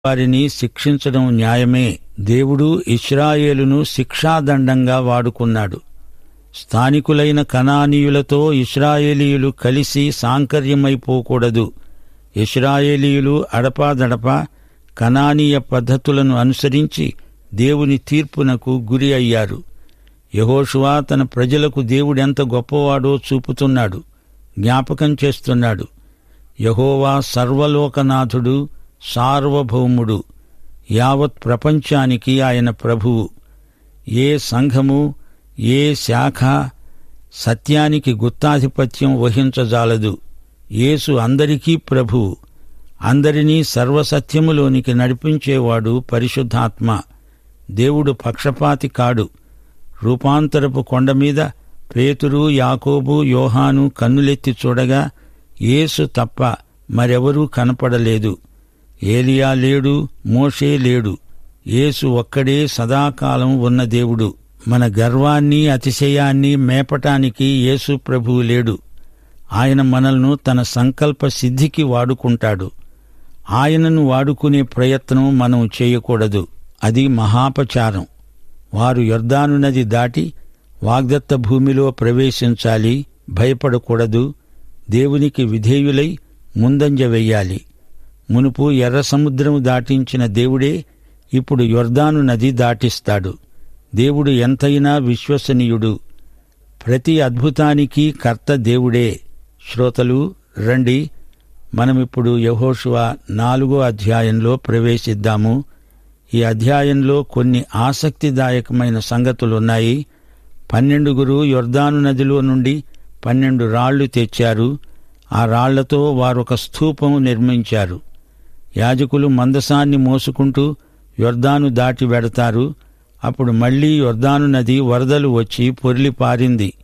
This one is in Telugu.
వారిని శిక్షించడం న్యాయమే దేవుడు ఇస్రాయేలును శిక్షాదండంగా వాడుకున్నాడు స్థానికులైన కనానీయులతో ఇస్రాయేలీయులు కలిసి సాంకర్యమైపోకూడదు ఇస్రాయేలీయులు అడపాదడపా కనానీయ పద్ధతులను అనుసరించి దేవుని తీర్పునకు గురి అయ్యారు యహోషువా తన ప్రజలకు దేవుడెంత గొప్పవాడో చూపుతున్నాడు జ్ఞాపకం చేస్తున్నాడు యహోవా సర్వలోకనాథుడు సార్వభౌముడు యావత్ ప్రపంచానికి ఆయన ప్రభువు ఏ సంఘము ఏ శాఖ సత్యానికి గుత్తాధిపత్యం వహించజాలదు యేసు అందరికీ ప్రభువు అందరినీ సర్వసత్యములోనికి నడిపించేవాడు పరిశుద్ధాత్మ దేవుడు పక్షపాతి కాడు రూపాంతరపు కొండ మీద పేతురు యాకోబు యోహాను కన్నులెత్తి చూడగా యేసు తప్ప మరెవరూ కనపడలేదు ఏలియా లేడు మోషే లేడు యేసు ఒక్కడే సదాకాలం ఉన్న దేవుడు మన గర్వాన్ని అతిశయాన్ని మేపటానికి యేసు ప్రభువు లేడు ఆయన మనల్ని తన సంకల్ప సిద్ధికి వాడుకుంటాడు ఆయనను వాడుకునే ప్రయత్నం మనం చేయకూడదు అది మహాపచారం వారు యొర్దాను నది దాటి వాగ్దత్త భూమిలో ప్రవేశించాలి భయపడకూడదు దేవునికి విధేయులై ముందంజ వెయ్యాలి మునుపు ఎర్ర సముద్రము దాటించిన దేవుడే ఇప్పుడు యొర్దాను నది దాటిస్తాడు దేవుడు ఎంతైనా విశ్వసనీయుడు ప్రతి అద్భుతానికి కర్త దేవుడే శ్రోతలు రండి మనమిప్పుడు యహోషువ నాలుగో అధ్యాయంలో ప్రవేశిద్దాము ఈ అధ్యాయంలో కొన్ని ఆసక్తిదాయకమైన సంగతులున్నాయి పన్నెండుగురు యొర్దాను నదిలో నుండి పన్నెండు రాళ్లు తెచ్చారు ఆ రాళ్లతో వారొక స్థూపం నిర్మించారు యాజకులు మందసాన్ని మోసుకుంటూ యొర్దాను దాటి వెడతారు అప్పుడు మళ్లీ యొర్దాను నది వరదలు వచ్చి పొర్లి పారింది